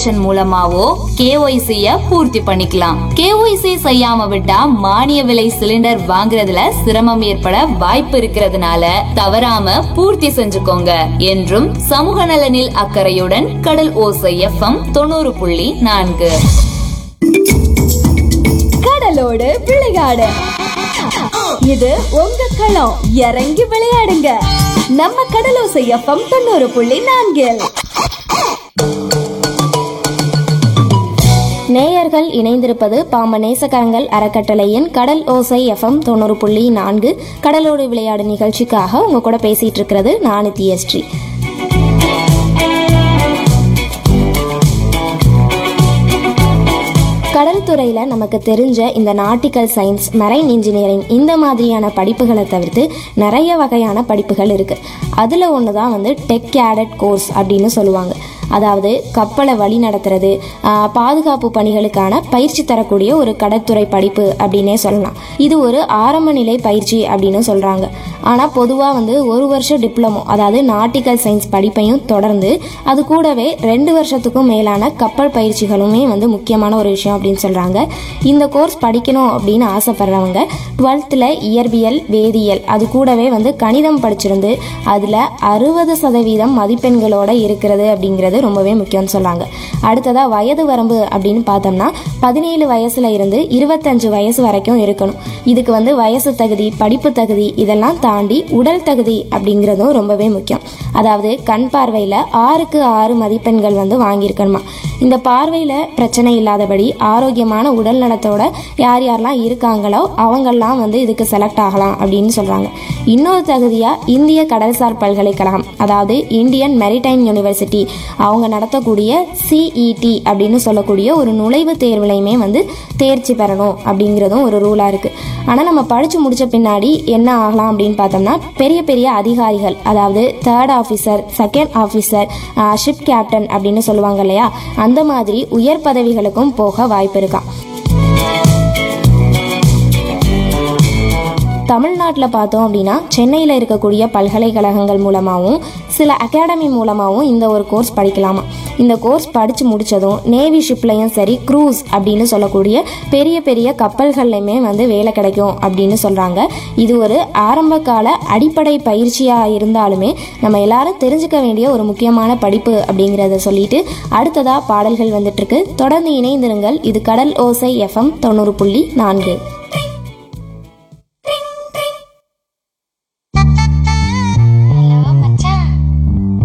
application மூலமாவோ கேஒய்சிய பூர்த்தி பண்ணிக்கலாம் KYC செய்யாம விட்டா மானிய விலை சிலிண்டர் வாங்குறதுல சிரமம் ஏற்பட வாய்ப்பு இருக்கிறதுனால தவறாம பூர்த்தி செஞ்சுக்கோங்க என்றும் சமூக நலனில் அக்கறையுடன் கடல் ஓசை எஃப்எம் தொண்ணூறு புள்ளி நான்கு கடலோடு விளையாடு இது உங்க களம் இறங்கி விளையாடுங்க நம்ம கடலோசை எஃப்எம் தொண்ணூறு புள்ளி நான்கில் நேயர்கள் இணைந்திருப்பது பாம நேசகரங்கள் அறக்கட்டளையின் கடல் ஓசை எஃப்எம் தொண்ணூறு புள்ளி நான்கு கடலோடு விளையாடு நிகழ்ச்சிக்காக உங்க கூட பேசிட்டு இருக்கிறது நான் நித்யஸ்ரீ கடல் துறையில நமக்கு தெரிஞ்ச இந்த நாட்டிக்கல் சயின்ஸ் மெரைன் இன்ஜினியரிங் இந்த மாதிரியான படிப்புகளை தவிர்த்து நிறைய வகையான படிப்புகள் இருக்கு அதுல ஒன்று தான் வந்து டெக் கேடட் கோர்ஸ் அப்படின்னு சொல்லுவாங்க அதாவது கப்பலை வழி நடத்துறது ஆஹ், பாதுகாப்பு பணிகளுக்கான பயிற்சி தரக்கூடிய ஒரு கடற்துறை படிப்பு அப்படின்னே சொல்லலாம் இது ஒரு ஆரம்ப நிலை பயிற்சி அப்படின்னு சொல்றாங்க ஆனால் பொதுவாக வந்து ஒரு வருஷம் டிப்ளமோ அதாவது நாட்டிக்கல் சயின்ஸ் படிப்பையும் தொடர்ந்து அது கூடவே ரெண்டு வருஷத்துக்கும் மேலான கப்பல் பயிற்சிகளுமே வந்து முக்கியமான ஒரு விஷயம் அப்படின்னு சொல்றாங்க இந்த கோர்ஸ் படிக்கணும் அப்படின்னு ஆசைப்படுறவங்க டுவெல்த்தில் இயற்பியல் வேதியியல் அது கூடவே வந்து கணிதம் படிச்சிருந்து அதில் அறுபது சதவீதம் மதிப்பெண்களோட இருக்கிறது அப்படிங்கிறது ரொம்பவே முக்கியம்னு சொன்னாங்க அடுத்ததாக வயது வரம்பு அப்படின்னு பார்த்தோம்னா பதினேழு வயசுல இருந்து இருபத்தஞ்சு வயசு வரைக்கும் இருக்கணும் இதுக்கு வந்து வயசு தகுதி படிப்பு தகுதி இதெல்லாம் தாண்டி உடல் தகுதி அப்படிங்கிறதும் ரொம்பவே முக்கியம் அதாவது கண் பார்வையில் ஆறுக்கு ஆறு மதிப்பெண்கள் வந்து வாங்கியிருக்கணுமா இந்த பார்வையில் பிரச்சனை இல்லாதபடி ஆரோக்கியமான உடல் நலத்தோட யார் யாரெல்லாம் இருக்காங்களோ அவங்கெல்லாம் வந்து இதுக்கு செலக்ட் ஆகலாம் அப்படின்னு சொல்கிறாங்க இன்னொரு தகுதியாக இந்திய கடல்சார் பல்கலைக்கழகம் அதாவது இந்தியன் மெரிடைம் யூனிவர்சிட்டி அவங்க நடத்தக்கூடிய சிஇடி அப்படின்னு சொல்லக்கூடிய ஒரு நுழைவுத் தேர்வுலையுமே வந்து தேர்ச்சி பெறணும் அப்படிங்கிறதும் ஒரு ரூலாக இருக்குது ஆனால் நம்ம படித்து முடிச்ச பின்னாடி என்ன ஆகலாம் அப்படின்னு பார்த்தோம்னா பெரிய பெரிய அதிகாரிகள் அதாவது third officer second officer ship captain அப்படின்னு சொல்லுவாங்க இல்லையா அந்த மாதிரி உயர் பதவிகளுக்கும் போக வாய்ப்பு இருக்காம் தமிழ்நாட்டில் பார்த்தோம் அப்படின்னா சென்னையில் இருக்கக்கூடிய பல்கலைக்கழகங்கள் மூலமாகவும் சில அகாடமி மூலமாகவும் இந்த ஒரு கோர்ஸ் படிக்கலாமா இந்த கோர்ஸ் படித்து முடித்ததும் நேவி ஷிப்லையும் சரி க்ரூஸ் அப்படின்னு சொல்லக்கூடிய பெரிய பெரிய கப்பல்கள்லையுமே வந்து வேலை கிடைக்கும் அப்படின்னு சொல்கிறாங்க இது ஒரு ஆரம்ப கால அடிப்படை பயிற்சியாக இருந்தாலுமே நம்ம எல்லாரும் தெரிஞ்சுக்க வேண்டிய ஒரு முக்கியமான படிப்பு அப்படிங்கிறத சொல்லிட்டு அடுத்ததாக பாடல்கள் வந்துட்டுருக்கு தொடர்ந்து இணைந்திருங்கள் இது கடல் ஓசை எஃப்எம் தொண்ணூறு புள்ளி நான்கு